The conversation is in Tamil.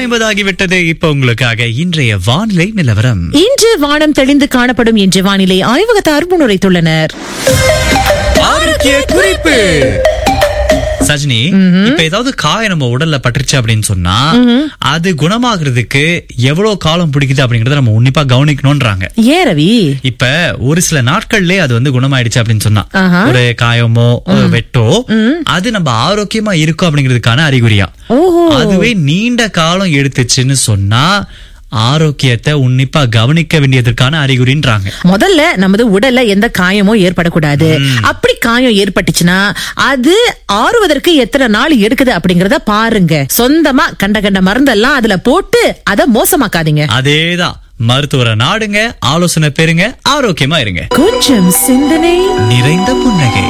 ஐம்பது ஆகிவிட்டது இப்ப உங்களுக்காக இன்றைய வானிலை நிலவரம் இன்று வானம் தெளிந்து காணப்படும் என்று வானிலை ஆய்வகத்தார் முன்னுரைத்துள்ளனர் ஆரோக்கிய குறிப்பு சஜினி இப்ப ஏதாவது காயம் நம்ம உடல்ல பட்டுருச்சு அப்படின்னு சொன்னா அது குணமாகுறதுக்கு எவ்வளவு காலம் பிடிக்குது அப்படிங்கறத நம்ம உன்னிப்பா கவனிக்கணும்ன்றாங்க ஏன் ரவி இப்ப ஒரு சில நாட்கள்லயே அது வந்து குணமாயிடுச்சு அப்படின்னு சொன்னா ஆஹா. ஒரு காயமோ ஒரு வெட்டோ அது நம்ம ஆரோக்கியமா இருக்கும் அப்படிங்கிறதுக்கான அறிகுறியா ஓஹோ அதுவே நீண்ட காலம் எடுத்துச்சுன்னு சொன்னா ஆரோக்கியத்தை உன்னிப்பா கவனிக்க வேண்டியதற்கான அறிகுறின்றாங்க முதல்ல நமது உடல்ல எந்த காயமும் ஏற்படக்கூடாது அப்படி காயம் ஏற்பட்டுச்சுன்னா அது ஆறுவதற்கு எத்தனை நாள் எடுக்குது அப்படிங்கறத பாருங்க சொந்தமா கண்ட கண்ட மருந்தெல்லாம் அதுல போட்டு அதை மோசமாக்காதீங்க அதேதான் மருத்துவரை நாடுங்க ஆலோசனை பெறுங்க ஆரோக்கியமா இருங்க கொஞ்சம் சிந்தனை நிறைந்த புன்னகை